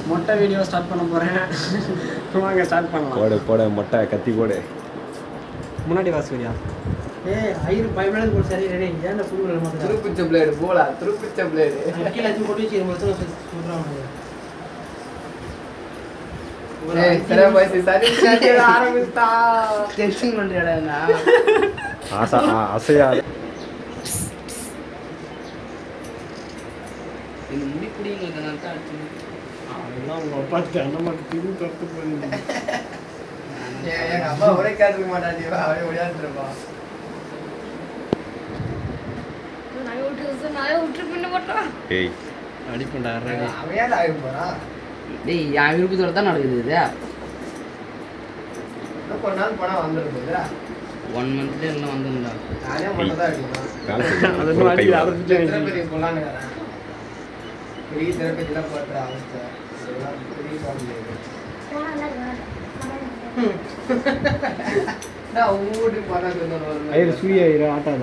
மொட்டை video start பண்ண போகிறேன் வாங்க ஸ்டார்ட் பண்ணலாம் போடு போடு மொட்டை கத்தி போடு முன்னாடி வா சூர்யா ஏய் ஐயரு பயப்படாத போட்டு சரி ரெடி ஏன்டா புது வேலை மாத்துற துருப்பிச்ச பிளேடு போலா துருப்பிச்ச பிளேடு கீழே வச்சு போட்டு வச்சு மொத்தம் சொல்றாங்க ஏய் சரி பாய்ஸ் சரி சரி ஆரம்பிச்சா டென்ஷன் பண்றியாடா என்ன ஆசை ஆ- அசையா இந்த முடி புடிங்கிறதுனால தான் அடிச்சு அதெல்லாம் உங்கள் அப்பா தினமட்டு திரும்பி தொட்டு போகுது எங்க அப்பா ஒரே கேட்டுக்க மாட்டாண்டி அப்படியே ஓடியாந்துருப்பா நாயை விட்டு நாயை விட்டு பின்ன மாட்டோம் ஏய் அடிப்பண்டா அவன் ஏன் ஆகி போறான் டேய் என் விருப்பத்தோட தான் நடக்குது இது இன்னும் கொஞ்ச நாள் போனா வந்துருக்குது ஒன் மந்த்ல எல்லாம் வந்துருந்தா நானே மட்டும் தான் அடிக்கணும் வேலை செய்யணும். அது ஒரு கை மாதிரி வா. அதை திருப்பதி போலான்னு வரேன் பெரிய திருப்பதிலாம் போடுற அவஸ்தை இதெல்லாம் பெரிய family. நான் உங்க வீட்டுக்கு போனா கொஞ்சம் ஐயர் சூர்யா ஐயர் ஆட்டாத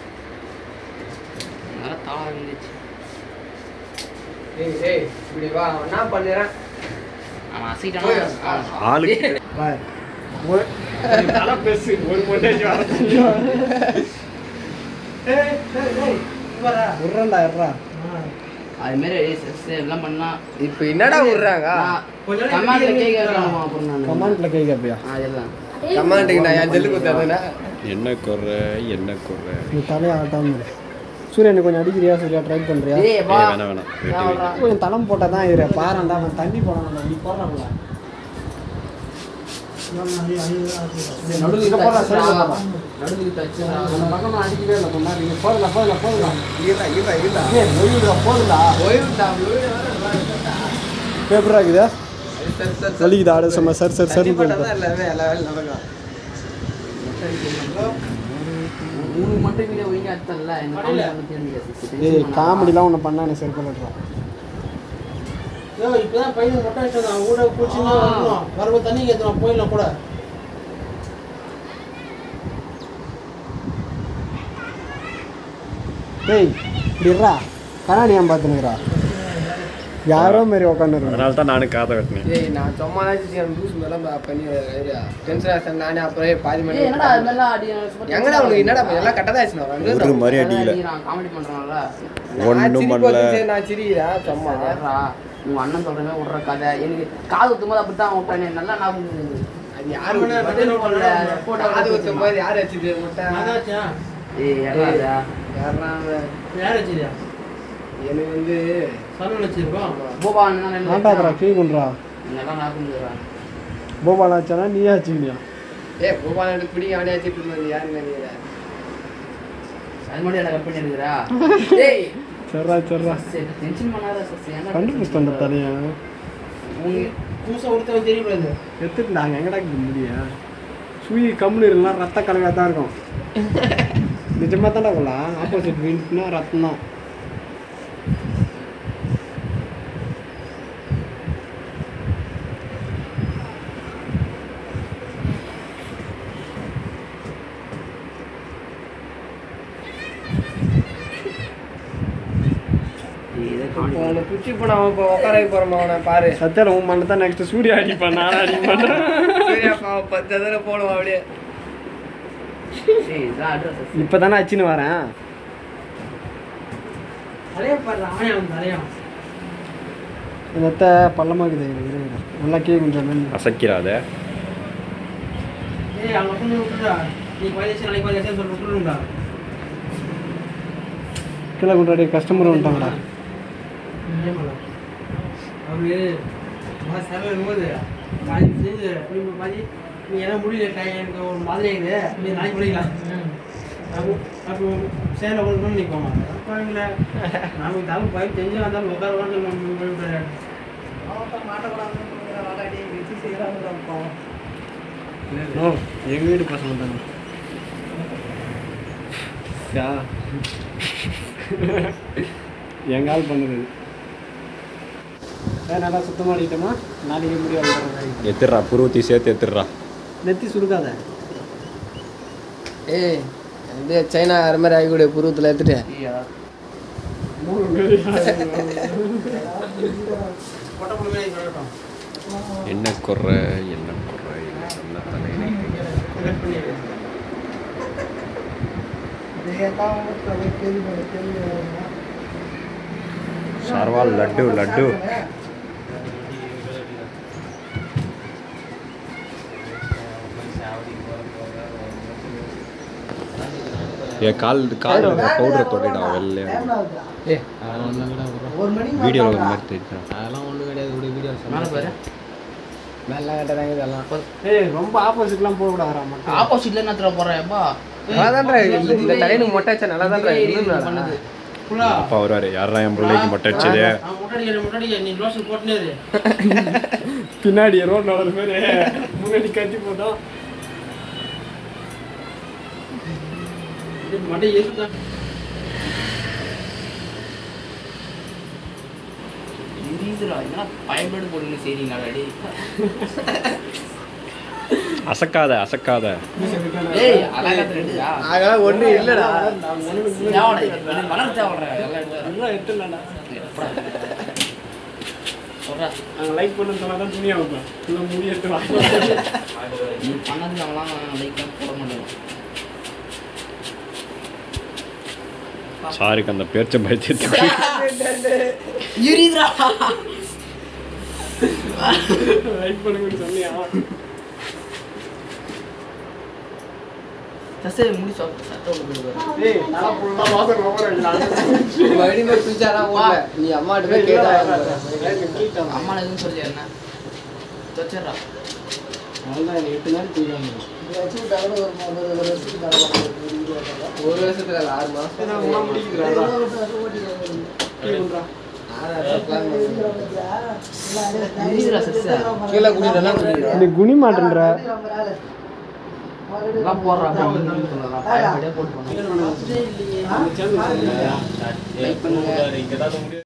நல்லா தாளா இருந்துச்சு ஏய் ஏய் இப்படி வா அவன் என்ன பண்ணுறேன் அவன் அசைட்டானா ஆளுக்கு வா ஒரு- தலை பெருசு ஒரு மொட்டேஜ் வர உர்றண்டா எர்றா அது மாதிரி செஸ் எல்லாம் பண்ணா இப்போ என்னடா விடுறாங்க கமாண்ட்ல கேட்கறாங்க அப்புறம் நான் கமாண்ட்ல கை கேப்பியா அதெல்லாம் கமாண்டுக்கு நான் என் ஜெல்லு குத்தாதுன்னா என்ன குறை என்ன குறை நீ தலையை ஆட்டாம இரு. சூர்யா நீ கொஞ்சம் அடிக்கிறியா சூர்யா ட்ரை பண்றியா டேய் ஏய் வா வேணாம் வேணாம் வெட்டு வெட்டு. கொஞ்சம் தளம் போட்டால் தான் இரு பாருண்டா அவன் தண்ணி போடான் நீ போடுறாங்களா நடுவுல இங்க போடுறா, சைடுல டச் போடுறா. நடுவுல டச் அந்த பக்கம் நான் அடிக்கவே இல்லை சொன்னா நீங்க போதுடா போதுடா போதுடா இருடா இருடா இருடா ஏய் வெளியிடா போதுடா போயிட்டா பேப்பரா இருக்குதா சரி சரி வலிக்குதா ஆடு சும்மா சரி சரி சரி சரி தான் எல்லாமே எல்லா வேலையும் நடக்கும் உனக்கு மட்டும் வீடியோ ஒழுங்கா எடுத்தல இந்த காமெடி வந்து தெரிஞ்சு ஏய் காமெடிலாம் ஒன்று பண்ணா எனக்கு சரி பண்ணிடுறான் ஐயோ இப்பதான் பையன் மொட்டை அடிச்சான் அவன் கூட குளிச்சுன்னா வரணும் வரும்போது தண்ணி ஏற்றணும் போயிடலாம் கூட ஏய் இப்படிறா கண்ணாடி ஏன் பார்த்துனுக்குறா யாரோ மாரி உட்காந்துருக்கா அதனால தான் நானும் காதை வெட்டினேன் ஏய் நான் சும்மா தான் லூஸ் மேலாம் பண்ணி டென்ஷன் ஆச்சு நானே அப்புறம் பாதி மணி ஏய் என்னடா அது நல்லா அடி எங்கடா உனக்கு என்னடா எல்லாம் கரெக்டாக தான் ஒரு மாதிரி அடிக்கல நான் காமெடி பண்றேன்ல ஒன்றும் பண்ணல நான் சிரிக்கிறேன் சும்மா ஏறா உங்க அண்ணன் சொல்ற மாதிரி விடுற கதை எனக்கு காது ஊத்தும் போது அப்படித்தான் விட்டானே நல்லா ஞாபகம் இருக்குது. அது யாரு அவனே பதில் பதில் பண்ணல பண்ணல. போட்டோ காது ஊத்தும் போது யார் வச்சுது முட்டை அதாச்சா ஏய் ஏறா அதா. யாருன்னா அவன்? யார் வச்சிருயா எனக்கு வந்து சலூன் வச்சிருக்கோம் போபா அண்ணன் தான் ஆட்டாதரா நல்லா கீ கொண்டுறா நல்லா ஞாபகம் இருக்குடா. போபால் ஆச்சானா நீயே ஆச்சுக்கினியா ஏ கோபால் எனக்கு பிடிக்கும் அவனே வச்சுட்டு இருந்தது யாருன்னு நினைக்கிறேன் அது மட்டும் என்ன கட் பண்ணி எடுக்கிறா ஏய் சரிடா சரிடா சரி டென்ஷன் பண்ணாத சசி என்ன கண்டுபிடிச்சிட்டேன் அந்த தலையை உங்க பூசை ஒருத்தவன் தெரியக்கூடாது எடுத்துட்டு நாங்கள் எங்கடா முடியும் சுயி கம்முன்னு இருந்தால் ரத்த கலக்காக தான் இருக்கும் நிஜமாக தான்டா கொள்ளலாம் ஆப்போசிட் வீட்டுனா ரத்தம் தான் இதை இப்போ காமெடி அவனை குச்சி போன அவன் இப்போ உட்கார போகிறோம் அவனை பாரு சத்தியால உன் மண்ணை தான் நெக்ஸ்ட் சூர்யா அடிப்பான் நான் அடிக்க மாட்டேன் சரியா பாவம் பத்து தடவை போடுவான் அப்படியே ஏய் இதான் அட்ரஸ் சசி இப்போ தானே அச்சின்னு வரேன் தலையை பாரு அவனே அவன் தலையான் இந்த அத்தை பள்ளமாக்குது இரு, இரு, இரு. நல்லா கேட்கும் அசைக்கிறாத ஏய் அவங்க கொண்டு விட்டுடா நீ பதினஞ்சு நாளைக்கு பதினஞ்சு சொல்லி விட்டுருண்டா கீழே கொண்டாடி கஸ்டமர் வந்துட்டாங்கடா அவரு மாதிரி செலவு இருக்கும்போது பாதி செஞ்சு அப்படி பாதி நீ என்ன முடியல கை எனக்கு ஒரு மாதிரி ஆகுது நீ நாளைக்கு முடிக்கலாம் அப்போ அப்போ சேலை கொண்டு நிற்கோமா குழந்தைங்கள நமக்கு தலை பயிர் தெரிஞ்சு வந்தாலும் உட்கார உட்காந்து ஓ எங்கள் வீடு பசங்க தானே யா எங்க ஆள் பண்ணுது ஏ நல்லா சுத்தமாக அடிக்கிட்டோமா நாளைக்கு முடியாது எத்துடுறா புருவத்தி சேர்த்து எத்துடுறா நெத்தி சுருக்காத ஏய் அப்படியே சைனா அது மாதிரி ஆகிக்கூடிய புருவத்தில் எடுத்துட்டு ஐயா மூணு பேர் கொட்டை புழுமே சொல்லட்டும் என்ன குறை என்ன குறை என்ன தலையில கட் பண்ணிடு சர்வால் லட்டு லட்டு ஏ கால் கால் பவுடர் தொட்டிடா வெள்ளையா ஒரு மணிக்கு வீடியோவில் ஒரு மாதிரி தெரியும் அதெல்லாம் ஒன்றும் கிடையாது ஒரு வீடியோ மேலே பாரு நல்லா கட்டுறாங்க இதெல்லாம் ஏய் ரொம்ப ஆப்போசிட்லாம் போகக்கூடாதுடா மட்டும் ஆப்போசிட்ல என்ன தர போறேன் எப்பா நல்லாதான்டா இந்த- இந்த தலையில மொட்டை வச்சா நல்லாதான்டா இது இன்னும் பண்ணுது புள்ளா அப்பா வருவாரு யாரா என் பிள்ளைக்கு மொட்டை அடிச்சது அவன் முட்டாடி முட்டாடி நீ லோஷன் போட்டுனே இரு பின்னாடி ரோட் நடந்த மாதிரி முன்னாடி கட்டி போட்டோம் இது மட்டை ஏசுதான் இதுரா என்ன பயப்படு போடுங்க சரிங்களா டேய் அசக்காத அசக்காத ஏய் அழகா தெரியுதா அதெல்லாம் ஒன்றும் இல்லைடா தேவடா வளர் தேவடா எல்லாம் எடுத்து எல்லாம் எடுத்துடலாம்டா சொல்றா நாங்கள் லைக் பண்ண சொன்னா தான் துணியா வைப்பேன் ஃபுல்லாக முடி எடுத்து வாங்க நீ பண்ணதுக்கு அவன்லாம் லைக்லாம் போட மாட்டேன் சாருக்கு அந்த பேச்ச பயத்துக்கு யூரிதுரா லைக் பண்ணுங்கன்னு சொன்னியா சசே முடி சாப்பிட்டு சட்டை விட்டு போயிடுவாரு ஏய் நல்லா ஃபுல்லாக வாசல் ஓவர் மறுபடியும் போய் பிடிச்சாலாம் ஓடல நீ அம்மாட்ட போய் கேட்டா அம்மா எதுவும் சொல்லி என்ன வச்சிடுறா அவ்வளோதான் எனக்கு எட்டு நாள் தூக்காம வச்சு விட்டாங்க ஒரு மூணு ஒரு வருஷத்துக்கு தரலாம் ஒரு வருஷத்துல இல்ல, ஆறு மாசம் முடிக்கிறா யூரிதுரா சசே கீழே குடிடா குடிடா நீ குனி மாட்டேன்ற எல்லாம் போடுறா பயப்படியே போட்டு போனோம் லைக் பண்ணுங்க